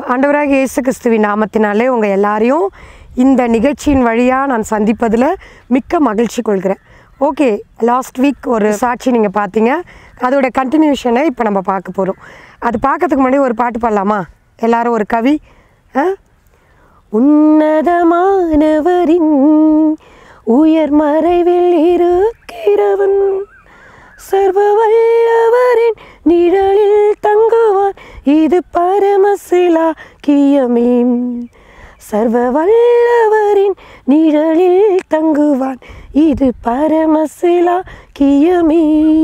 ஆண்டவராக இயேசு கிறிஸ்துவின் நாமத்தினாலே உங்கள் எல்லாரையும் இந்த நிகழ்ச்சியின் வழியாக நான் சந்திப்பதில் மிக்க மகிழ்ச்சி கொள்கிறேன் ஓகே லாஸ்ட் வீக் ஒரு சாட்சி நீங்கள் பார்த்தீங்க அதோட கண்டினியூஷனை இப்போ நம்ம பார்க்க போகிறோம் அது பார்க்கறதுக்கு முன்னாடி ஒரு பாட்டு பாடலாமா எல்லாரும் ஒரு கவி ஆ உன்னதமானவரின் உயர் மறைவில் இருக்கிறவன் சர்வ வல்லவரின் நிழலில் தங்குவான் இது பரமசிலாக்கியமே சர்வ வல்லவரின் நிழலில் தங்குவான் இது பரமசிலாக்கியமே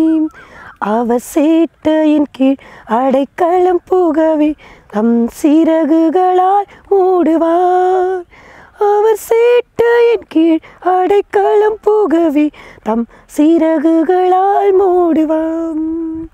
அவர் சேட்டையின் கீழ் அடைக்கலம் புகவே தம் சிறகுகளால் மூடுவார் அவர் சேட்டையின் கீழ் அடைக்கலம் புகவே தம் சிறகுகளால் மூடுவாம்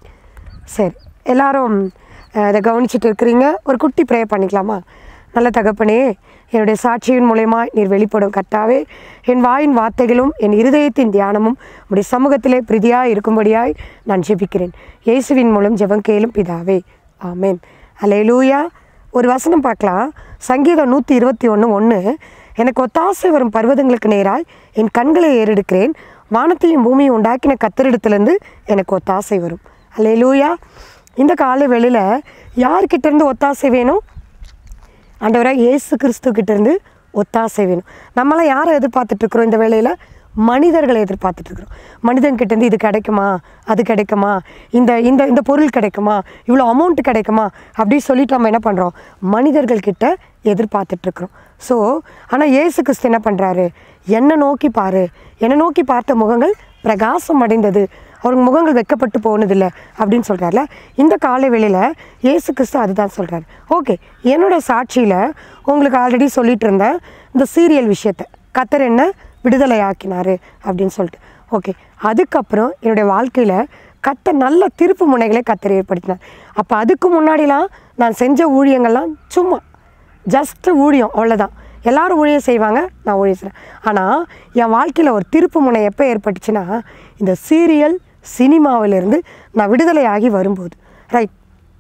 சரி எல்லாரும் அஹ், இதை கவனிச்சிட்டு இருக்கிறீங்க ஒரு குட்டி ப்ரே பண்ணிக்கலாமா நல்ல தகப்பனே என்னுடைய சாட்சியின் மூலயமா நீர் வெளிப்படும் கர்த்தாவே என் வாயின் வார்த்தைகளும் என் இருதயத்தின் தியானமும் உடைய சமூகத்திலே பிரதியாய் இருக்கும்படியாய் நான் ஜெபிக்கிறேன் இயேசுவின் மூலம் ஜெபம் கேளும் பிதாவே ஆமென் அல்லேலூயா ஒரு வசனம் பார்க்கலாம் சங்கீதம் நூற்றி இருபத்தி ஒன்று ஒன்று எனக்கு ஒத்தாசை வரும் பர்வதங்களுக்கு நேராய் என் கண்களை ஏறெடுக்கிறேன் வானத்தையும் பூமியும் உண்டாக்கின கத்தரிடத்துலேருந்து எனக்கு ஒத்தாசை வரும் அல்லேலூயா இந்த காலை வேளையில் யார்கிட்ட இருந்து ஒத்தாசை வேணும் ஆண்டவராக இயேசு கிறிஸ்து கிட்ட இருந்து ஒத்தாசை வேணும் நம்மளாம் யாரை எதிர்பார்த்துட்டு இருக்கிறோம் இந்த வேளையில் மனிதர்களை எதிர்பார்த்துட்டு இருக்கிறோம் மனிதன்கிட்ட இருந்து இது கிடைக்குமா அது கிடைக்குமா இந்த இந்த இந்த பொருள் கிடைக்குமா இவ்வளோ அமௌண்ட் கிடைக்குமா அப்படி சொல்லிட்டு நம்ம என்ன பண்ணுறோம் மனிதர்கள்கிட்ட எதிர்பார்த்துட்டு இருக்கிறோம் ஸோ ஆனால் இயேசு கிறிஸ்து என்ன பண்ணுறாரு என்னை நோக்கி பாரு என்னை நோக்கி பார்த்த முகங்கள் பிரகாசம் அடைந்தது அவருக்கு முகங்கள் வெட்கப்பட்டு போனதில்லை அப்படின்னு சொல்கிறார்ல இந்த காலை வேளையில் இயேசு கிறிஸ்து அதுதான் சொல்கிறார் ஓகே என்னோட சாட்சியில் உங்களுக்கு ஆல்ரெடி சொல்லிட்டு இருந்தேன் இந்த சீரியல் விஷயத்தை கத்தர் என்ன விடுதலை ஆக்கினாரு அப்படின்னு சொல்லிட்டு ஓகே அதுக்கப்புறம் என்னுடைய வாழ்க்கையில் கத்த நல்ல திருப்பு முனைகளை கத்தர் ஏற்படுத்தினார் அப்போ அதுக்கு முன்னாடிலாம் நான் செஞ்ச ஊழியங்கள்லாம் சும்மா ஜஸ்ட் ஊழியம் அவ்வளோதான் எல்லாரும் ஊழியம் செய்வாங்க நான் ஊழியம் செய்கிறேன் ஆனால் என் வாழ்க்கையில் ஒரு திருப்பு முனை எப்போ ஏற்பட்டுச்சுன்னா இந்த சீரியல் சினிமாவிலிருந்து நான் விடுதலை ஆகி வரும்போது ரைட்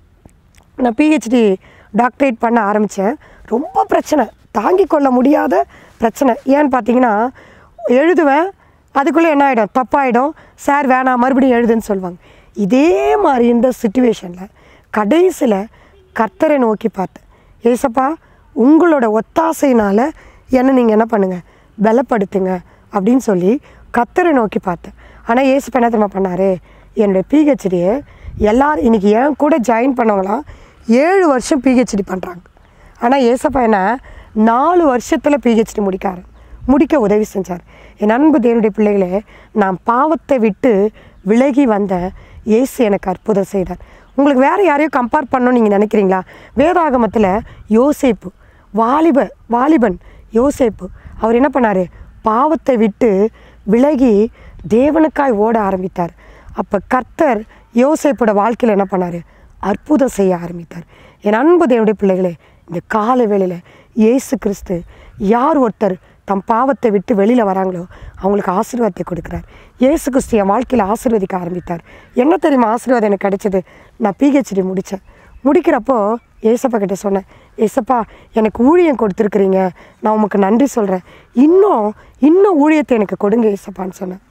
நான் பிஹெச்டி டாக்டரேட் பண்ண ஆரம்பித்தேன் ரொம்ப பிரச்சனை தாங்கிக் கொள்ள முடியாத பிரச்சனை ஏன்னு பார்த்தீங்கன்னா எழுதுவேன் அதுக்குள்ளே என்ன ஆகிடும் தப்பாயிடும் சார் வேணாம் மறுபடியும் எழுதுன்னு சொல்லுவாங்க இதே மாதிரி இந்த சுச்சுவேஷனில் கடைசியில் கர்த்தரை நோக்கி பார்த்தேன் ஏசப்பா உங்களோட ஒத்தாசையினால் என்ன நீங்கள் என்ன பண்ணுங்கள் பலப்படுத்துங்க அப்படின்னு சொல்லி கர்த்தரை நோக்கி பார்த்தேன் ஆனால் ஏசப்பா என்ன தெரியுமா பண்ணார் என்னுடைய பிஹெச்டியை எல்லாரும் இன்றைக்கி என் கூட ஜாயின் பண்ணவங்களாம் ஏழு வருஷம் பிஹெச்டி பண்ணுறாங்க ஆனால் ஏசப்பா என்ன நாலு வருஷத்தில் பிஹெச்டி முடிக்காரு முடிக்க உதவி செஞ்சார் என் அன்பு தேவனுடைய பிள்ளைகளே நான் பாவத்தை விட்டு விலகி வந்த இயேசு எனக்கு அற்புதம் செய்தார் உங்களுக்கு வேறு யாரையும் கம்பேர் பண்ணணும்னு நீங்கள் நினைக்கிறீங்களா வேதாகமத்தில் யோசேப்பு வாலிப வாலிபன் யோசேப்பு அவர் என்ன பண்ணார் பாவத்தை விட்டு விலகி தேவனுக்காய் ஓட ஆரம்பித்தார் அப்போ கர்த்தர் யோசேப்போட வாழ்க்கையில் என்ன பண்ணார் அற்புதம் செய்ய ஆரம்பித்தார் என் அன்பு தேவனுடைய பிள்ளைகளே இந்த கால வேளையில் இயேசு கிறிஸ்து யார் ஒருத்தர் தம் பாவத்தை விட்டு வெளியில் வராங்களோ அவங்களுக்கு ஆசீர்வாதத்தை கொடுக்குறார் இயேசு கிறிஸ்து என் வாழ்க்கையில் ஆசீர்வதிக்க ஆரம்பித்தார் என்ன தெரியுமா ஆசீர்வாதம் எனக்கு கிடைச்சது நான் பிஹெச்டி முடித்தேன் முடிக்கிறப்போ ஏசப்பா கிட்ட சொன்னேன் ஏசப்பா எனக்கு ஊழியம் கொடுத்துருக்குறீங்க நான் உமக்கு நன்றி சொல்கிறேன் இன்னும் இன்னும் ஊழியத்தை எனக்கு கொடுங்க ஏசப்பான்னு சொன்னேன்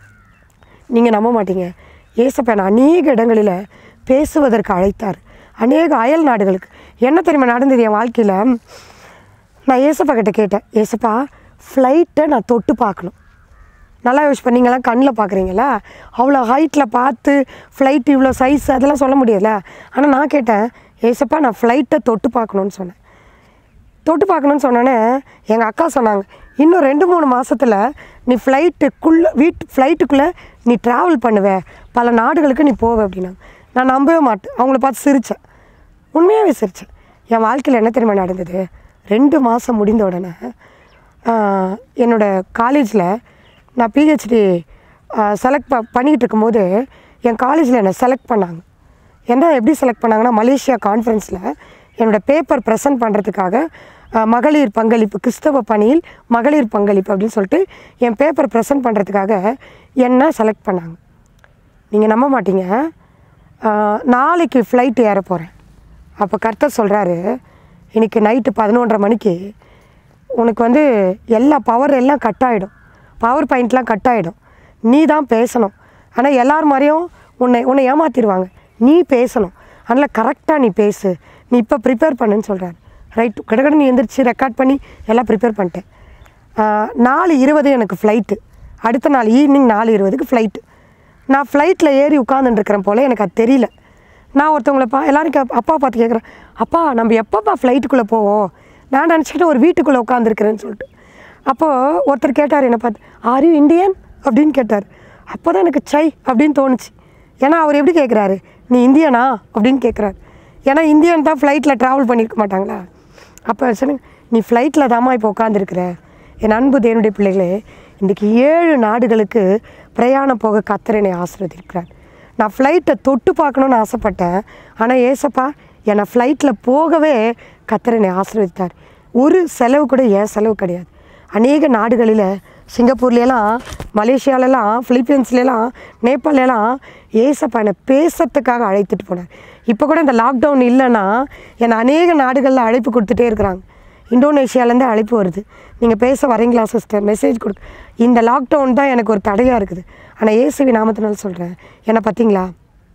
நீங்கள் நம்ப மாட்டீங்க ஏசப்பா என்னை அநேக இடங்களில் பேசுவதற்கு அழைத்தார் அநேக அயல் நாடுகளுக்கு என்ன தெரியுமா நடந்தது என் வாழ்க்கையில் நான் ஏசப்பா கிட்ட கேட்டேன் ஏசப்பா ஃப்ளைட்டை நான் தொட்டு பார்க்கணும் நல்லா யோசிப்பேன் நீங்களாம் கண்ணில் பார்க்குறீங்களா அவ்வளோ ஹைட்டில் பார்த்து ஃப்ளைட் இவ்வளோ சைஸ் அதெல்லாம் சொல்ல முடியல ஆனால் நான் கேட்டேன் ஏசப்பா நான் ஃப்ளைட்டை தொட்டு பார்க்கணுன்னு சொன்னேன் தொட்டு பார்க்கணுன்னு சொன்னோன்னே எங்கள் அக்கா சொன்னாங்க இன்னும் ரெண்டு மூணு மாசத்துல நீ ஃப்ளைட்டுக்குள்ளே வீட்டு ஃப்ளைட்டுக்குள்ளே நீ ட்ராவல் பண்ணுவ பல நாடுகளுக்கு நீ போவ அப்படின்னாங்க நான் நம்பவே மாட்டேன் அவங்கள பார்த்து சிரித்தேன் உண்மையாகவே சிரித்தேன் என் வாழ்க்கையில் என்ன தெரியுமா நடந்தது ரெண்டு மாதம் முடிந்த உடனே ஆஹ், என்னோட காலேஜில் நான் பிஹெச்டி செலக்ட் ப பண்ணிக்கிட்டு இருக்கும்போது என் காலேஜில் என்னை செலக்ட் பண்ணாங்க என்ன எப்படி செலக்ட் பண்ணாங்கன்னா மலேசியா கான்ஃபரன்ஸில் என்னோட பேப்பர் ப்ரெசென்ட் பண்ணுறதுக்காக அஹ், மகளிர் பங்களிப்பு கிறிஸ்தவ பணியில் மகளிர் பங்களிப்பு அப்படின்னு சொல்லிட்டு என் பேப்பர் ப்ரெசென்ட் பண்ணுறதுக்காக என்ன செலக்ட் பண்ணாங்க நீங்கள் நம்ப மாட்டீங்க ஆஹ், நாளைக்கு ஃப்ளைட் ஏற போகிறேன் அப்போ கர்த்தர் சொல்கிறாரு இன்னைக்கு நைட்டு பதினொன்றரை மணிக்கு உனக்கு வந்து எல்லா பவர் எல்லாம் கட் ஆகிடும் பவர் பாயிண்ட்லாம் கட் ஆகிடும் நீ தான் பேசணும் ஆனால் எல்லார் மாதிரியும் உன்னை உன்னை ஏமாத்திடுவாங்க நீ பேசணும் அதனால் கரெக்டாக நீ பேசு நீ இப்போ ப்ரிப்பேர் பண்ணுன்னு சொல்கிறாரு ரைட் கடகட நீ எந்திரிச்சு ரெக்கார்ட் பண்ணி எல்லாம் ப்ரிப்பேர் பண்ணிட்டேன் ஆஹ், நாலு இருபது எனக்கு ஃப்ளைட்டு அடுத்த நாள் ஈவினிங் நாலு இருபதுக்கு ஃப்ளைட்டு நான் ஃப்ளைட்டில் ஏறி உட்காந்துட்டுருக்கிறேன் போல் எனக்கு அது தெரியல நான் ஒருத்தவங்கள பா எல்லாரும் கே அப்பா பார்த்து கேட்குறேன் அப்பா நம்ம எப்பப்பா ஃப்ளைட்டுக்குள்ளே போவோம் நான் நினச்சிக்கிட்டு ஒரு வீட்டுக்குள்ளே உட்காந்துருக்கிறேன்னு சொல்லிட்டு அப்போது ஒருத்தர் கேட்டார் என்னை பார்த்து ஆர் யூ இந்தியன் அப்படின்னு கேட்டார் அப்போ தான் எனக்கு சை அப்படின்னு தோணுச்சு ஏன்னா அவர் எப்படி கேட்குறாரு நீ இந்தியனா அப்படின்னு கேட்குறாரு ஏன்னா இந்தியன் தான் ஃப்ளைட்டில் ட்ராவல் பண்ணியிருக்க மாட்டாங்களா அப்போ சொன்னேன் நீ ஃப்ளைட்டில் தாம்மா இப்போ உட்காந்துருக்குற என் அன்பு தேவனுடைய பிள்ளைகளே இன்றைக்கி ஏழு நாடுகளுக்கு பிரயாணம் போக கத்தர் என்னை ஆசீர்வதிக்கிறார் நான் ஃப்ளைட்டை தொட்டு பார்க்கணுன்னு ஆசைப்பட்டேன் ஆனால் ஏசப்பா என்னை ஃப்ளைட்டில் போகவே கத்தர் என்னை ஆசீர்வதித்தார் ஒரு செலவு கூட என் செலவு கிடையாது அநேக நாடுகளில் சிங்கப்பூர்லேலாம் மலேசியாலலாம் பிலிப்பீன்ஸ்லாம் நேபாளெலாம் ஏசப்பா என்னை பேசுறதுக்காக அழைத்துட்டு போனார் இப்போ கூட இந்த லாக்டவுன் இல்லைன்னா என்னை அநேக நாடுகளில் அழைப்பு கொடுத்துட்டே இருக்கிறாங்க இந்தோனேஷியாலேருந்து அழைப்பு வருது நீங்கள் பேச வரீங்களா சிஸ்டர் மெசேஜ் கொடுக்கு இந்த லாக்டவுன் தான் எனக்கு ஒரு தடையாக இருக்குது ஆனால் ஏசுவி நாமத்தினால சொல்கிறேன் என்னை பார்த்தீங்களா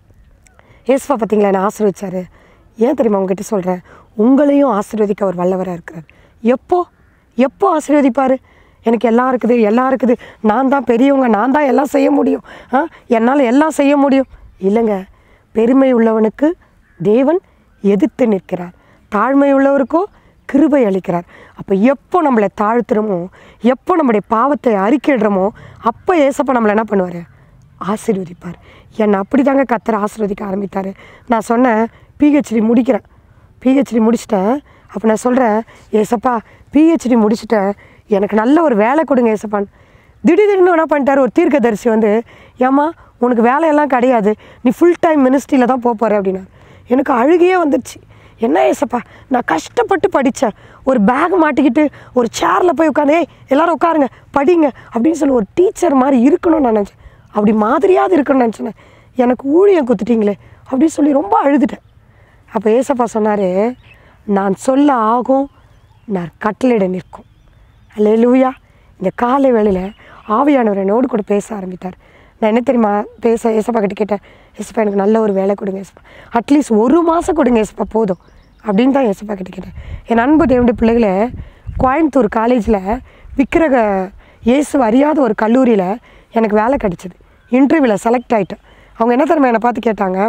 ஏசுவா பார்த்தீங்களா என்னை ஆசீர்வதிச்சாரு ஏன் தெரியுமா உங்ககிட்ட சொல்கிறேன் உங்களையும் ஆசீர்வதிக்க அவர் வல்லவராக இருக்கிறார் எப்போ எப்போ ஆசீர்வதிப்பார் எனக்கு எல்லாம் இருக்குது எல்லாம் இருக்குது நான் தான் பெரியவங்க நான் தான் எல்லாம் செய்ய முடியும் ஆ என்னால் எல்லாம் செய்ய முடியும் இல்லைங்க பெருமை உள்ளவனுக்கு தேவன் எதிர்த்து நிற்கிறார் தாழ்மை உள்ளவருக்கோ கிருபை அளிக்கிறார் அப்போ எப்போ நம்மளை தாழ்த்துறோமோ எப்போ நம்முடைய பாவத்தை அறிக்கையிடுறோமோ அப்போ ஏசப்பா நம்மளை என்ன பண்ணுவார் ஆசீர்வதிப்பார் என்னை அப்படி தாங்க கத்தர் ஆசீர்வதிக்க ஆரம்பித்தார் நான் சொன்னேன் பிஹெச்டி முடிக்கிறேன் பிஹெச்டி முடிச்சிட்டேன் அப்போ நான் சொல்கிறேன் ஏசப்பா பிஹெச்டி முடிச்சிட்டேன் எனக்கு நல்ல ஒரு வேலை கொடுங்க ஏசப்பான்னு திடீர்னு என்ன பண்ணிட்டாரு ஒரு தீர்க்கதரிசி வந்து ஏம்மா உனக்கு வேலையெல்லாம் கிடையாது நீ ஃபுல் டைம் மினிஸ்ட்ரியில் தான் போக போகிற அப்படின்னா எனக்கு அழுகையே வந்துடுச்சு என்ன ஏசப்பா நான் கஷ்டப்பட்டு படித்தேன் ஒரு பேக் மாட்டிக்கிட்டு ஒரு சேரில் போய் உட்காந்து ஏய் எல்லாரும் உட்காருங்க படிங்க அப்படின்னு சொல்லி ஒரு டீச்சர் மாதிரி இருக்கணும்னு நான் நினச்சேன் அப்படி மாதிரியாவது இருக்கணும்னு நினச்சேன் எனக்கு ஊழியம் குத்துட்டீங்களே அப்படின்னு சொல்லி ரொம்ப அழுதுட்டேன் அப்போ ஏசப்பா சொன்னார் நான் சொல்ல ஆகும் நான் கட்டளையிட நிற்கும் அல்லேலூயா இந்த காலை வேளையில் ஆவியானவர் என்னோடு கூட பேச ஆரம்பித்தார் நான் என்ன தெரியுமா பேச ஏசப்பா கிட்ட கேட்டேன் ஏசப்பா எனக்கு நல்ல ஒரு வேலை கொடுங்க ஏசப்பா அட்லீஸ்ட் ஒரு மாதம் கொடுங்க ஏசப்பா போதும் அப்படின்னு தான் ஏசப்பா கிட்ட கேட்டேன் என் அன்பு தேவனுடைய பிள்ளைகளை கோயம்புத்தூர் காலேஜில் விக்கிரக இயேசு அறியாத ஒரு கல்லூரியில் எனக்கு வேலை கிடச்சிது இன்டர்வியூவில் செலக்ட் ஆகிட்டேன் அவங்க என்ன தெரியுமா என்னை பார்த்து கேட்டாங்க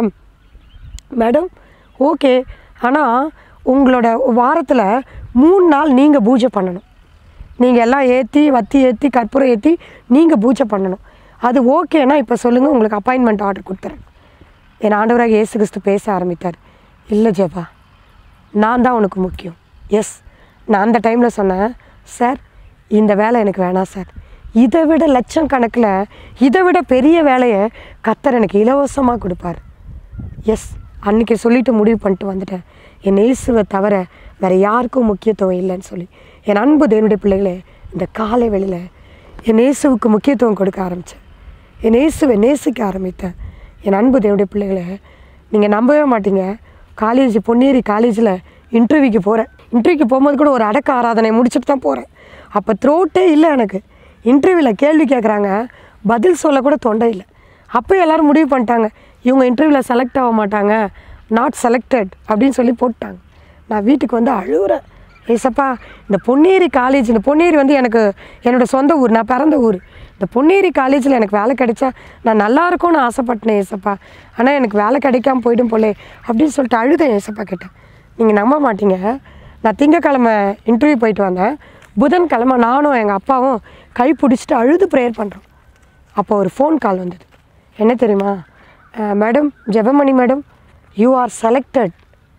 மேடம் ஓகே ஆனால் உங்களோட வாரத்தில் மூணு நாள் நீங்கள் பூஜை பண்ணணும் நீங்கள் எல்லாம் ஏற்றி வத்தி ஏற்றி கற்பூரம் ஏற்றி நீங்கள் பூஜை பண்ணணும் அது ஓகேனா இப்போ சொல்லுங்கள் உங்களுக்கு அப்பாயின்மெண்ட் ஆர்டர் கொடுத்துறேன் என் ஆண்டவராக இயேசு கிறிஸ்து பேச ஆரம்பித்தார் இல்லை ஜெபா நான் தான் உனக்கு முக்கியம் எஸ் நான் அந்த டைமில் சொன்னேன் சார் இந்த வேலை எனக்கு வேணாம் சார் இதை விட லட்சம் கணக்கில் இதை விட பெரிய வேலையை கத்தர் எனக்கு இலவசமாக கொடுப்பார் எஸ் அன்றைக்கி சொல்லிட்டு முடிவு பண்ணிட்டு வந்துட்டேன் என் இயேசுவை தவிர வேறு யாருக்கும் முக்கியத்துவம் இல்லைன்னு சொல்லி என் அன்பு தேவனுடைய பிள்ளைகளே இந்த காலை வெளியில் என் இயேசுவுக்கு முக்கியத்துவம் கொடுக்க ஆரம்பித்தேன் என் இயேசுவை நேசிக்க ஆரம்பித்தேன் என் அன்பு தேவனுடைய பிள்ளைகளை நீங்கள் நம்பவே மாட்டீங்க காலேஜ் பொன்னேரி காலேஜில் இன்டர்வியூக்கு போகிறேன் இன்டர்வியூக்கு போகும்போது கூட ஒரு அடக்க ஆராதனை முடிச்சுட்டு தான் போகிறேன் அப்போ த்ரோட்டே இல்லை எனக்கு இன்டர்வியூவில் கேள்வி கேட்குறாங்க பதில் சொல்ல கூட தொண்டை இல்லை அப்போ எல்லாரும் முடிவு பண்ணிட்டாங்க இவங்க இன்டர்வியூவில் செலக்ட் ஆக மாட்டாங்க நாட் செலக்டட் அப்படின்னு சொல்லி போட்டாங்க நான் வீட்டுக்கு வந்து அழுகுறேன் ஏசப்பா இந்த பொன்னேரி காலேஜ் இந்த பொன்னேரி வந்து எனக்கு என்னோடய சொந்த ஊர் நான் பிறந்த ஊர் இந்த பொன்னேரி காலேஜில் எனக்கு வேலை கிடைச்சா நான் நல்லா இருக்கும்னு ஆசைப்பட்டேன் ஏசப்பா ஆனால் எனக்கு வேலை கிடைக்காம போயிடும் போலே அப்படின்னு சொல்லிட்டு அழுதேன் ஏசப்பா கிட்டேன் நீங்கள் நம்ப மாட்டீங்க நான் திங்கக்கிழமை இன்டர்வியூ போயிட்டு வந்தேன் புதன்கிழமை நானும் எங்கள் அப்பாவும் கை பிடிச்சிட்டு அழுது ப்ரேயர் பண்ணுறோம் அப்போ ஒரு ஃபோன் கால் வந்தது என்ன தெரியுமா madam Jebamani madam you are selected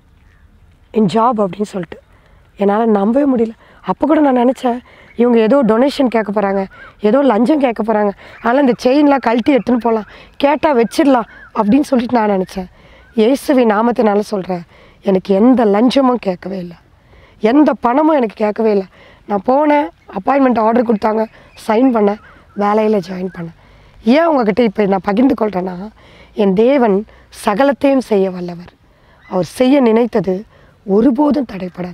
in job அப்படின்னு சொல்லிட்டு என்னால் நம்பவே முடியல அப்போ கூட நான் நினச்சேன் இவங்க ஏதோ டொனேஷன் கேட்க போகிறாங்க ஏதோ லஞ்சம் கேட்க போகிறாங்க அதனால் இந்த செயின்லாம் கழட்டி எடுத்துன்னு போகலாம் கேட்டால் வச்சிடலாம் அப்படின்னு சொல்லிட்டு நான் நினச்சேன் இயேசுவி நாமத்தினால சொல்கிறேன் எனக்கு எந்த லஞ்சமும் கேட்கவே இல்லை எந்த பணமும் எனக்கு கேட்கவே இல்லை நான் போனேன் அப்பாயின்மெண்ட் ஆர்டர் கொடுத்தாங்க சைன் பண்ணேன் வேலையில் ஜாயின் பண்ணேன் ஏன் உங்ககிட்ட இப்போ நான் பகிர்ந்து கொள்கிறேன்னா என் தேவன் சகலத்தையும் செய்ய வல்லவர் அவர் செய்ய நினைத்தது ஒருபோதும் தடைப்படாது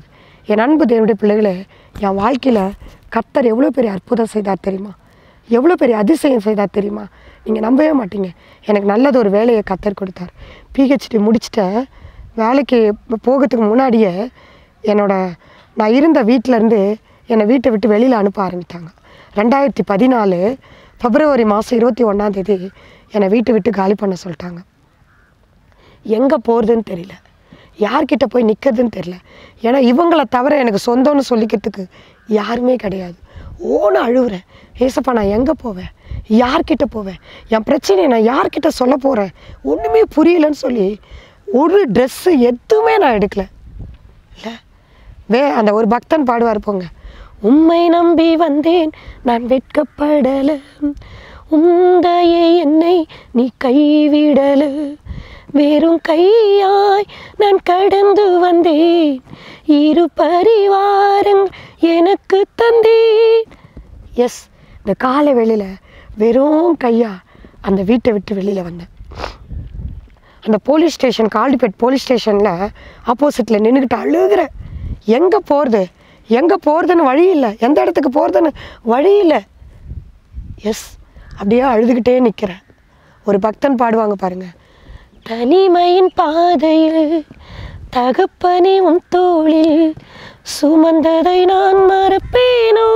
என் அன்பு தேவனுடைய பிள்ளைகளே என் வாழ்க்கையில் கர்த்தர் எவ்வளோ பெரிய அற்புதம் செய்தார் தெரியுமா எவ்வளோ பெரிய அதிசயம் செய்தார் தெரியுமா நீங்கள் நம்பவே மாட்டீங்க எனக்கு நல்லது ஒரு வேலையை கத்தர் கொடுத்தார் பிஹெச்டி முடிச்சிட்டேன் வேலைக்கு போகிறதுக்கு முன்னாடியே என்னோட நான் இருந்த வீட்டிலேருந்து என்னை வீட்டை விட்டு வெளியில் அனுப்ப ஆரம்பித்தாங்க ரெண்டாயிரத்தி பதினாலு பிப்ரவரி மாதம் இருபத்தி ஒன்றாந்தேதி என்னை வீட்டை விட்டு காலி பண்ண சொல்லிட்டாங்க எங்கே போகிறதுன்னு தெரியல யார்கிட்ட போய் நிற்கிறதுன்னு தெரியல ஏன்னா இவங்கள தவிர எனக்கு சொந்தம்னு சொல்லிக்கிறதுக்கு யாருமே கிடையாது ஓன அழுவுறேன் ஏசப்பா நான் எங்கே போவேன் யார்கிட்ட போவேன் என் பிரச்சனையை நான் யார்கிட்ட சொல்ல போகிறேன் ஒன்றுமே புரியலன்னு சொல்லி ஒரு ட்ரெஸ்ஸு எதுவுமே நான் எடுக்கல இல்லை வே அந்த ஒரு பக்தன் பாடுவார் போங்க உம்மை நம்பி வந்தேன் நான் வெட்கப்படல உந்தையே என்னை நீ கைவிடல வெறும் கையாய் நான் கடந்து வந்தேன் இரு பரிவாரங்கள் எனக்கு தந்தேன் எஸ் இந்த காலை வேளையில் வெறும் கையா அந்த வீட்டை விட்டு வெளியில் வந்தேன் அந்த போலீஸ் ஸ்டேஷன் கால்டிபேட் போலீஸ் ஸ்டேஷனில் ஆப்போசிட்டில் நின்றுக்கிட்டு அழுகிறேன் எங்கே போகிறது எங்கே போகிறதுன்னு வழி இல்லை எந்த இடத்துக்கு போகிறதுன்னு வழி இல்லை எஸ் அப்படியே அழுதுகிட்டே நிற்கிறேன் ஒரு பக்தன் பாடுவாங்க பாருங்க தனிமையின் பாதையில் தகப்பனே உன் தோளில் சுமந்ததை நான் மறப்பேனோ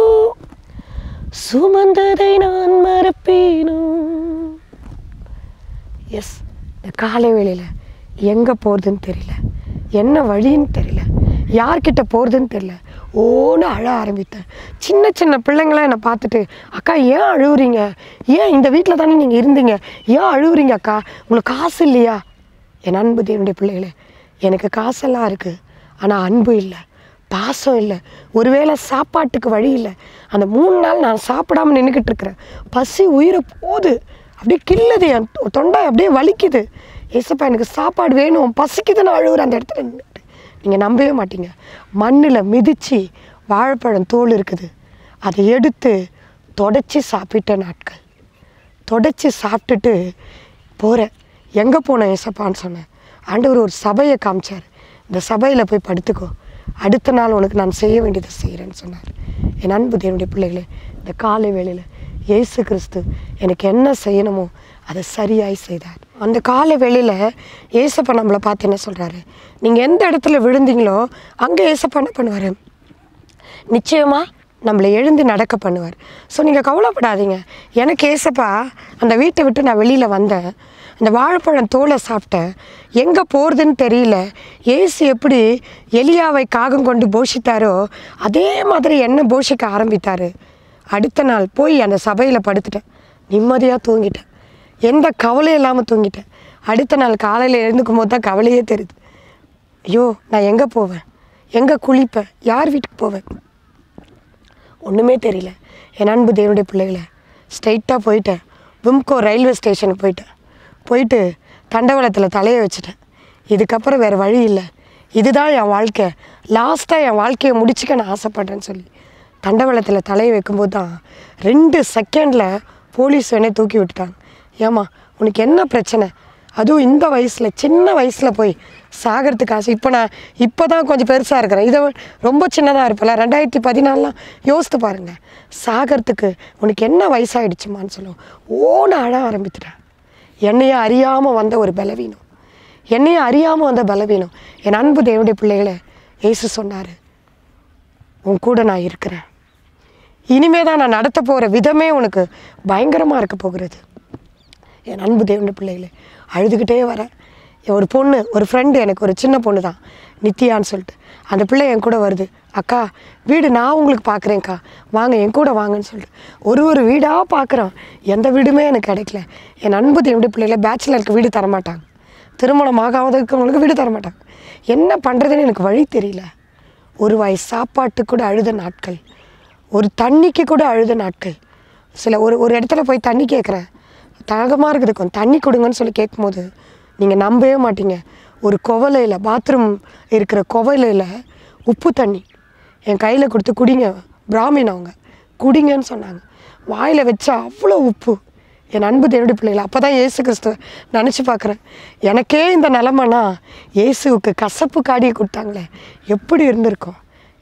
சுமந்ததை நான் மறப்பேனோ எஸ் இந்த காலை வேளையில் எங்கே போகிறதுன்னு தெரியல என்ன வழின்னு தெரியல யார்கிட்ட போகிறதுன்னு தெரியல ஓன்னு அழ ஆரம்பித்தேன் சின்ன சின்ன பிள்ளைங்களாம் என்னை பார்த்துட்டு அக்கா ஏன் அழுவுறீங்க ஏன் இந்த வீட்டில் தானே நீங்கள் இருந்தீங்க ஏன் அழுவுறீங்க அக்கா உங்களுக்கு காசு இல்லையா என் அன்பு தேவனுடைய பிள்ளைகளே எனக்கு காசெல்லாம் இருக்குது ஆனால் அன்பு இல்லை பாசம் இல்லை ஒருவேளை சாப்பாட்டுக்கு வழி இல்லை அந்த மூணு நாள் நான் சாப்பிடாம நின்றுக்கிட்டு இருக்கிறேன் பசி உயிரை போகுது அப்படியே கில்லுது என் தொ- தொண்டை அப்படியே வலிக்குது ஏசப்பா எனக்கு சாப்பாடு வேணும் பசிக்குதுன்னு அழுகுற அந்த இடத்துல நின்றுட்டு நீங்கள் நம்பவே மாட்டீங்க மண்ணில் மிதித்து வாழைப்பழம் தோல் இருக்குது அதை எடுத்து தொடச்சி சாப்பிட்ட நாட்கள் தொடச்சி சாப்பிட்டுட்டு போகிறேன் எங்கே போனேன் ஏசப்பான்னு சொன்னேன் ஆண்டவர் ஒரு சபையை காமிச்சார் இந்த சபையில் போய் படுத்துக்கோ அடுத்த நாள் உனக்கு நான் செய்ய வேண்டியதை செய்கிறேன்னு சொன்னார் என் அன்பு தேவனுடைய பிள்ளைகளே இந்த காலை வேளையில் இயேசு கிறிஸ்து எனக்கு என்ன செய்யணுமோ அதை சரியாய் செய்தார் அந்த காலை வேளையில் ஏசப்பா நம்மளை பார்த்து என்ன சொல்கிறாரு நீங்கள் எந்த இடத்துல விழுந்தீங்களோ அங்கே ஏசப்பா என்ன பண்ணுவார் நிச்சயமாக நம்மளை எழுந்து நடக்க பண்ணுவார் ஸோ நீங்கள் கவலைப்படாதீங்க எனக்கு ஏசப்பா அந்த வீட்டை விட்டு நான் வெளியில் வந்தேன் அந்த வாழைப்பழம் தோலை சாப்பிட்டேன் எங்கே போகிறதுன்னு தெரியல ஏசு எப்படி எலியாவை காகம் கொண்டு போஷித்தாரோ அதே மாதிரி என்ன போஷிக்க ஆரம்பித்தார் அடுத்த நாள் போய் அந்த சபையில் படுத்துட்டேன் நிம்மதியாக தூங்கிட்டேன் எந்த கவலையும் இல்லாமல் தூங்கிட்டேன் அடுத்த நாள் காலையில் எழுந்துக்கும் போது தான் கவலையே தெரியுது ஐயோ நான் எங்கே போவேன் எங்கே குளிப்பேன் யார் வீட்டுக்கு போவேன் ஒன்றுமே தெரியல என் அன்பு தேவனுடைய பிள்ளைகளை ஸ்ட்ரைட்டாக போயிட்டேன் விம்கோ ரயில்வே ஸ்டேஷனுக்கு போயிட்டேன் போயிட்டு தண்டவாளத்தில் தலையை வச்சுட்டேன் இதுக்கப்புறம் வேறு வழி இல்லை இதுதான் என் வாழ்க்கை லாஸ்ட்டாக என் வாழ்க்கையை முடிச்சுக்க நான் ஆசைப்பட்றேன்னு சொல்லி தண்டவாளத்தில் தலையை வைக்கும்போது தான் ரெண்டு செகண்டில் போலீஸ் வேணே தூக்கி விட்டுட்டாங்க ஏம்மா உனக்கு என்ன பிரச்சனை அதுவும் இந்த வயசில் சின்ன வயசில் போய் சாகிறதுக்கு ஆசை இப்போ நான் இப்போ தான் கொஞ்சம் பெருசாக இருக்கிறேன் இதை விட ரொம்ப சின்னதாக இருப்பல ரெண்டாயிரத்தி பதினாலாம் யோசித்து பாருங்கள் சாகிறதுக்கு உனக்கு என்ன வயசாகிடுச்சுமான்னு சொல்லுவோம் ஓன அழ ஆரம்பித்துட்டேன் என்னையும் அறியாமல் வந்த ஒரு பலவீனம் என்னையும் அறியாமல் வந்த பலவீனம் என் அன்பு தேவனுடைய பிள்ளைகளை இயேசு சொன்னார் உன் கூட நான் இருக்கிறேன் இனிமே தான் நான் நடத்த போகிற விதமே உனக்கு பயங்கரமாக இருக்க போகிறது என் அன்பு தேவனுடைய பிள்ளைகளே அழுதுகிட்டே வரேன் என் ஒரு பொண்ணு ஒரு ஃப்ரெண்டு எனக்கு ஒரு சின்ன பொண்ணு தான் நித்யான்னு சொல்லிட்டு அந்த பிள்ளை என் கூட வருது அக்கா வீடு நான் உங்களுக்கு பார்க்குறேன்க்கா வாங்க என் கூட வாங்கன்னு சொல்லிட்டு ஒரு ஒரு வீடாக பார்க்குறோம் எந்த வீடுமே எனக்கு கிடைக்கல என் அன்பு தேவனுடைய பிள்ளைகளை பேச்சுலருக்கு வீடு தரமாட்டாங்க திருமணம் ஆகாதவங்களுக்கு வீடு தரமாட்டாங்க என்ன பண்ணுறதுன்னு எனக்கு வழி தெரியல ஒரு வாய் சாப்பாட்டு கூட அழுத நாட்கள் ஒரு தண்ணிக்கு கூட அழுத நாட்கள் சில ஒரு ஒரு இடத்துல போய் தண்ணி கேட்குறேன் தாகமாக இருக்குது கொஞ்சம் தண்ணி கொடுங்கன்னு சொல்லி கேட்கும்போது நீங்கள் நம்பவே மாட்டீங்க ஒரு குவலையில் பாத்ரூம் இருக்கிற குவலையில் உப்பு தண்ணி என் கையில் கொடுத்து குடிங்க பிராமின் அவங்க குடிங்கன்னு சொன்னாங்க வாயில் வச்சா அவ்வளோ உப்பு என் அன்பு தேவனுடைய பிள்ளைகள் அப்போ தான் ஏசு கிறிஸ்துவ நினச்சி பார்க்குறேன் எனக்கே இந்த நிலமைனா இயேசுவுக்கு கசப்பு காடியை கொடுத்தாங்களே எப்படி இருந்திருக்கும்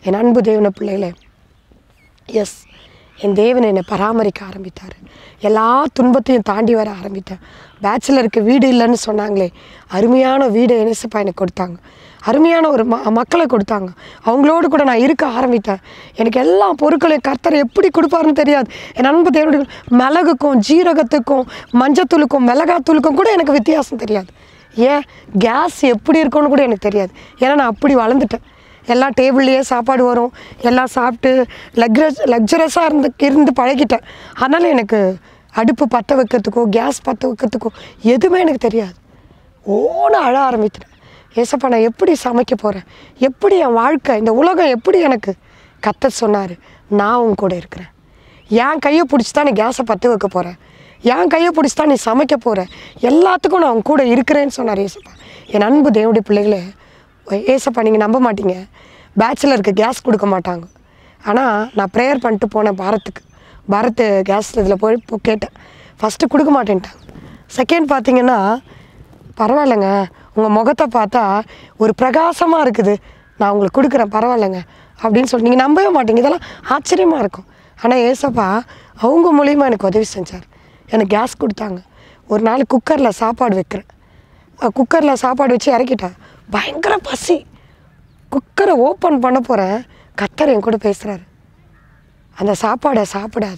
என் அன்பு தேவன பிள்ளைகளே எஸ் என் தேவன் என்னை பராமரிக்க ஆரம்பித்தார் எல்லா துன்பத்தையும் தாண்டி வர ஆரம்பித்தேன் பேச்சுலருக்கு வீடு இல்லைன்னு சொன்னாங்களே அருமையான வீடை இணைசப்பா எனக்கு கொடுத்தாங்க அருமையான ஒரு ம மக்களை கொடுத்தாங்க அவங்களோடு கூட நான் இருக்க ஆரம்பித்தேன் எனக்கு எல்லா பொருட்களையும் கர்த்தர் எப்படி கொடுப்பாருன்னு தெரியாது என் அன்பு தேவனுடைய மிளகுக்கும் ஜீரகத்துக்கும் மஞ்சத்தூளுக்கும் மிளகாத்தூளுக்கும் கூட எனக்கு வித்தியாசம் தெரியாது ஏன் கேஸ் எப்படி இருக்கும்னு கூட எனக்கு தெரியாது ஏன்னா நான் அப்படி வளர்ந்துட்டேன் எல்லாம் டேபிள்லேயே சாப்பாடு வரும் எல்லாம் சாப்பிட்டு லக்ஸரஸ் லக்ஸரஸாக இருந்து இருந்து பழகிட்டேன் அதனால் எனக்கு அடுப்பு பற்ற வைக்கிறதுக்கோ கேஸ் பற்ற வைக்கிறதுக்கோ எதுவுமே எனக்கு தெரியாது ஓன அழ ஆரம்பிச்சிட்டேன் ஏசப்பா நான் எப்படி சமைக்க போகிறேன் எப்படி என் வாழ்க்கை இந்த உலகம் எப்படி எனக்கு கத்த சொன்னார் நான் உன் கூட இருக்கிறேன் என் கையை பிடிச்சி தான் நீ கேஸை பற்ற வைக்க போகிறேன் என் கையை பிடிச்சி தான் நீ சமைக்க போகிற எல்லாத்துக்கும் நான் உன் கூட இருக்கிறேன்னு சொன்னார் ஏசப்பா என் அன்பு தேவனுடைய பிள்ளைகளே ஏசப்பா நீங்கள் நம்ப மாட்டீங்க பேச்சுலருக்கு கேஸ் கொடுக்க மாட்டாங்க ஆனால் நான் ப்ரேயர் பண்ணிட்டு போனேன் பாரத்துக்கு பாரத் கேஸ் இதில் போய் இப்போ கேட்டேன் ஃபஸ்ட்டு கொடுக்க மாட்டேன்ட்டாங்க செகண்ட் பார்த்தீங்கன்னா பரவாயில்லைங்க உங்கள் முகத்தை பார்த்தா ஒரு பிரகாசமாக இருக்குது நான் உங்களுக்கு கொடுக்குறேன் பரவாயில்லைங்க அப்படின்னு சொல்லி நீங்கள் நம்பவே மாட்டீங்க இதெல்லாம் ஆச்சரியமாக இருக்கும் ஆனால் ஏசப்பா அவங்க மூலியமாக எனக்கு உதவி செஞ்சார் எனக்கு கேஸ் கொடுத்தாங்க ஒரு நாள் குக்கரில் சாப்பாடு வைக்கிறேன் குக்கரில் சாப்பாடு வச்சு இறக்கிட்டேன் பயங்கர பசி குக்கரை ஓப்பன் பண்ண போகிறேன் கத்தர் என் கூட பேசுகிறாரு அந்த சாப்பாடை சாப்பிடாத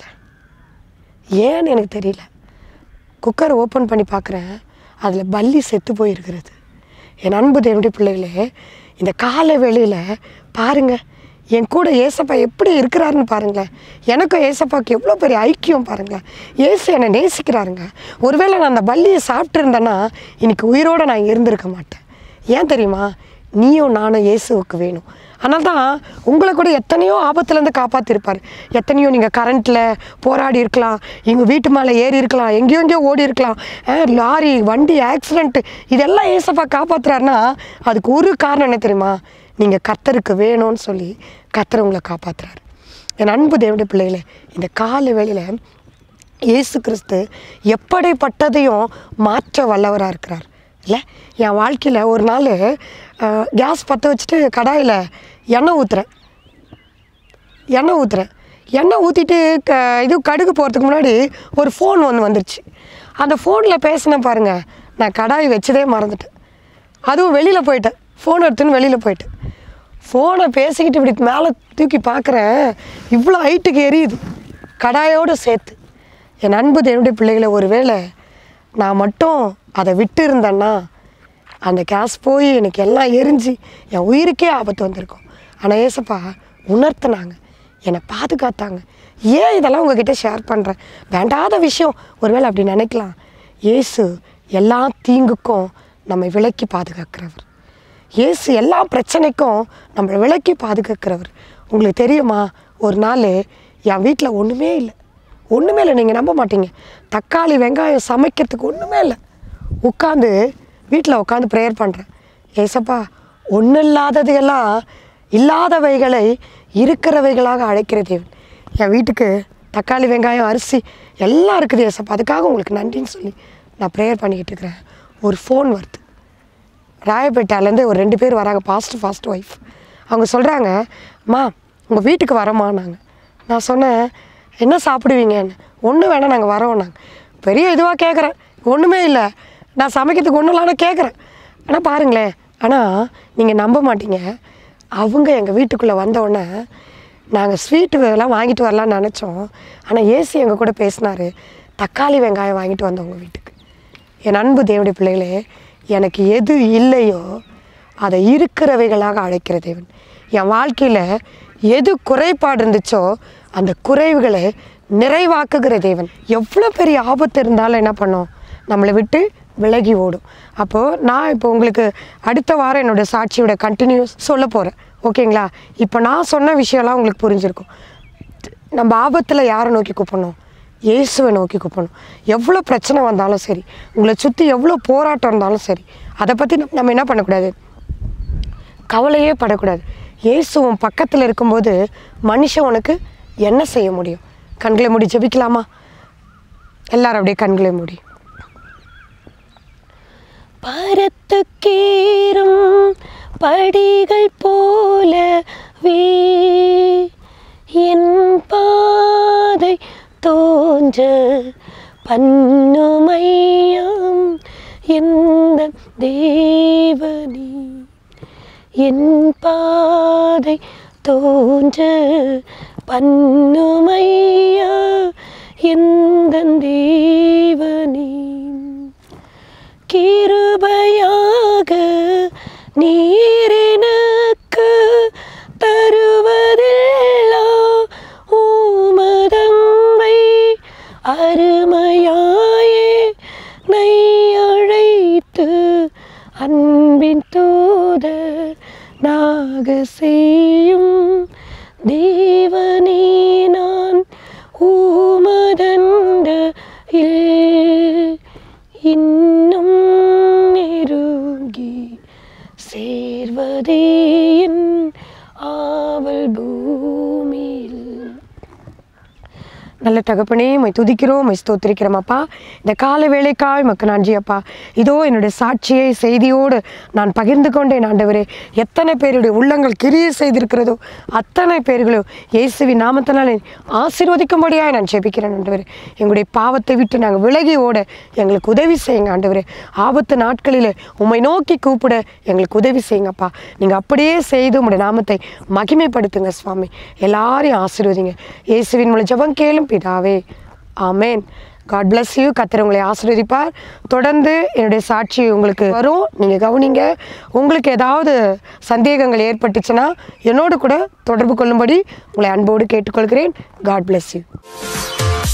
ஏன்னு எனக்கு தெரியல குக்கரை ஓப்பன் பண்ணி பார்க்குறேன் அதில் பல்லி செத்து போயிருக்கிறது என் அன்பு தேவனுடைய பிள்ளைகளே இந்த கால வேளையில் பாருங்கள் என் கூட ஏசப்பா எப்படி இருக்கிறாருன்னு பாருங்களேன் எனக்கும் ஏசப்பாவுக்கு எவ்வளோ பெரிய ஐக்கியம் பாருங்களேன் ஏசு என்னை நேசிக்கிறாருங்க ஒருவேளை நான் அந்த பல்லியை சாப்பிட்டு இருந்தேன்னா இன்னைக்கு உயிரோடு நான் இருந்திருக்க மாட்டேன் ஏன் தெரியுமா நீயும் நானும் இயேசுவுக்கு வேணும் அதனால தான் உங்களை கூட எத்தனையோ ஆபத்துலேருந்து காப்பாற்றிருப்பார் எத்தனையோ நீங்கள் கரண்ட்டில் போராடி இருக்கலாம் எங்கள் வீட்டு மேலே ஏறி இருக்கலாம் எங்கேயோ எங்கேயோ ஓடி இருக்கலாம் அஹ் லாரி வண்டி ஆக்சிடென்ட்டு இதெல்லாம் ஏசப்பா காப்பாற்றுறாருன்னா அதுக்கு ஒரு காரணம் என்ன தெரியுமா நீங்கள் கத்தருக்கு வேணும்னு சொல்லி கத்தர் உங்களை காப்பாற்றுறாரு என் அன்பு தேவனுடைய பிள்ளைகளே இந்த கால வேளையில் இயேசு கிறிஸ்து எப்படிப்பட்டதையும் மாற்ற வல்லவராக இருக்கிறார் இல்லை என் வாழ்க்கையில் ஒரு நாள் கேஸ் பற்ற வச்சுட்டு கடாயில் எண்ணெய் ஊற்றுறேன் எண்ணெய் ஊற்றுறேன் எண்ணெய் ஊற்றிட்டு க இது கடுகு போகிறதுக்கு முன்னாடி ஒரு ஃபோன் ஒன்று வந்துருச்சு அந்த ஃபோனில் பேசினேன் பாருங்கள் நான் கடாய் வச்சதே மறந்துட்டேன் அதுவும் வெளியில் போயிட்டேன் ஃபோன் எடுத்துன்னு வெளியில் போயிட்டேன் ஃபோனை பேசிக்கிட்டு இப்படி மேலே தூக்கி பார்க்குறேன் இவ்வளோ ஹைட்டுக்கு எரியுது கடாயோடு சேர்த்து என் அன்பு என்னுடைய பிள்ளைகளை ஒருவேளை நான் மட்டும் அதை விட்டு இருந்தேன்னா அந்த கேஸ் போய் எனக்கு எல்லாம் எரிஞ்சு என் உயிருக்கே ஆபத்து வந்திருக்கும் ஆனால் ஏசப்பா உணர்த்தினாங்க என்னை பாதுகாத்தாங்க ஏன் இதெல்லாம் உங்ககிட்ட ஷேர் பண்ணுறேன் வேண்டாத விஷயம் ஒருவேளை அப்படி நினைக்கலாம் இயேசு எல்லா தீங்குக்கும் நம்மை விலக்கி பாதுகாக்கிறவர் இயேசு எல்லா பிரச்சனைக்கும் நம்மளை விலக்கி பாதுகாக்கிறவர் உங்களுக்கு தெரியுமா ஒரு நாள் என் வீட்டில் ஒன்றுமே இல்லை ஒன்றுமே இல்லை நீங்கள் நம்ப மாட்டீங்க தக்காளி வெங்காயம் சமைக்கிறதுக்கு ஒன்றுமே இல்லை உட்காந்து வீட்டில் உட்காந்து ப்ரேயர் பண்ணுறேன் ஏசப்பா ஒன்றும் இல்லாதது எல்லாம் இல்லாதவைகளை இருக்கிறவைகளாக அழைக்கிற தேவன் என் வீட்டுக்கு தக்காளி வெங்காயம் அரிசி எல்லாம் இருக்குது ஏசப்பா அதுக்காக உங்களுக்கு நன்றின்னு சொல்லி நான் ப்ரேயர் பண்ணிக்கிட்டு இருக்கிறேன் ஒரு ஃபோன் வருது ராயப்பேட்டாலேருந்து ஒரு ரெண்டு பேர் வராங்க ஃபாஸ்ட் ஃபாஸ்ட் ஒய்ஃப் அவங்க சொல்கிறாங்க அம்மா உங்கள் வீட்டுக்கு வரோம்மா நாங்கள் நான் சொன்னேன் என்ன சாப்பிடுவீங்கன்னு ஒன்றும் வேணாம் நாங்கள் வரோம் நாங்கள் பெரிய இதுவாக கேட்குறேன் ஒன்றுமே இல்லை நான் சமைக்கிறதுக்கு ஒன்றும் இல்லைனா கேட்குறேன் ஆனால் பாருங்களேன் ஆனால் நீங்கள் நம்ப மாட்டீங்க அவங்க எங்கள் வீட்டுக்குள்ளே வந்தோடனே நாங்கள் ஸ்வீட்டு எல்லாம் வாங்கிட்டு வரலாம்னு நினச்சோம் ஆனால் ஏசி எங்கள் கூட பேசினாரு தக்காளி வெங்காயம் வாங்கிட்டு வந்தவங்க வீட்டுக்கு என் அன்பு தேவனுடைய பிள்ளைகளே எனக்கு எது இல்லையோ அதை இருக்கிறவைகளாக அழைக்கிற தேவன் என் வாழ்க்கையில் எது குறைபாடு இருந்துச்சோ அந்த குறைவுகளை நிறைவாக்குகிற தேவன் எவ்வளோ பெரிய ஆபத்து இருந்தாலும் என்ன பண்ணோம் நம்மளை விட்டு விலகி ஓடும் அப்போது நான் இப்போ உங்களுக்கு அடுத்த வாரம் என்னோடய சாட்சியோட கண்டினியூஸ் சொல்ல போகிறேன் ஓகேங்களா இப்போ நான் சொன்ன விஷயம்லாம் உங்களுக்கு புரிஞ்சிருக்கும் நம்ம ஆபத்தில் யாரை நோக்கி கூப்பிடணும் இயேசுவை நோக்கி கூப்பிடணும் எவ்வளோ பிரச்சனை வந்தாலும் சரி உங்களை சுற்றி எவ்வளோ போராட்டம் இருந்தாலும் சரி அதை பற்றி நம்ம என்ன பண்ணக்கூடாது கவலையே படக்கூடாது இயேசு உன் பக்கத்தில் இருக்கும்போது மனுஷன் உனக்கு என்ன செய்ய முடியும் கண்களை மூடி ஜெபிக்கலாமா எல்லாரும் அப்படியே கண்களை மூடி பரத்துக்கேறும் படிகள் போல என் பாதை தோன்ற பண்ணுமையாம் எந்த தேவனே என் பாதை தோன்ற பண்ணுமையா எந்த தேவனே கிருபையாக நீரினுக்கு தருவதில்லா ஊமதம்பை அருமையாயே நை அழைத்து அன்பின் தூத நாக செய்யும் தேவனே நான் ஊமதண்ட இன்னும் நெருங்கி சேர்வதே என் ஆவல் பூமியில் நல்ல தகப்பனே மை துதிக்கிறோம் மை ஸ்தோத்திரிக்கிறோம் அப்பா இந்த கால வேலைக்காய் மக்கு நன்றி அப்பா இதோ என்னுடைய சாட்சியை செய்தியோடு நான் பகிர்ந்து கொண்டேன் ஆண்டவரே எத்தனை பேருடைய உள்ளங்கள் கிரியை செய்திருக்கிறதோ அத்தனை பேர்களும் இயேசுவின் நாமத்தினாலே ஆசீர்வதிக்கும்படியாக நான் ஜெபிக்கிறேன் ஆண்டவரே எங்களுடைய பாவத்தை விட்டு நாங்கள் விலகி ஓட எங்களுக்கு உதவி செய்யுங்க ஆண்டவரே ஆபத்து நாட்களில் உம்மை நோக்கி கூப்பிட எங்களுக்கு உதவி செய்யுங்கப்பா நீங்கள் அப்படியே செய்து உங்களுடைய நாமத்தை மகிமைப்படுத்துங்க சுவாமி எல்லாரையும் ஆசீர்வதிங்க இயேசுவின் மூலம் ஜெபம் கேளும் பிதாவே ஆமேன் காட் bless யூ கத்தர் உங்களை ஆசீர்வதிப்பார் தொடர்ந்து என்னுடைய சாட்சி உங்களுக்கு வரும் நீங்கள் கவனிங்க உங்களுக்கு ஏதாவது சந்தேகங்கள் ஏற்பட்டுச்சுன்னா என்னோடு கூட தொடர்பு கொள்ளும்படி உங்களை அன்போடு கேட்டுக்கொள்கிறேன் காட் bless யூ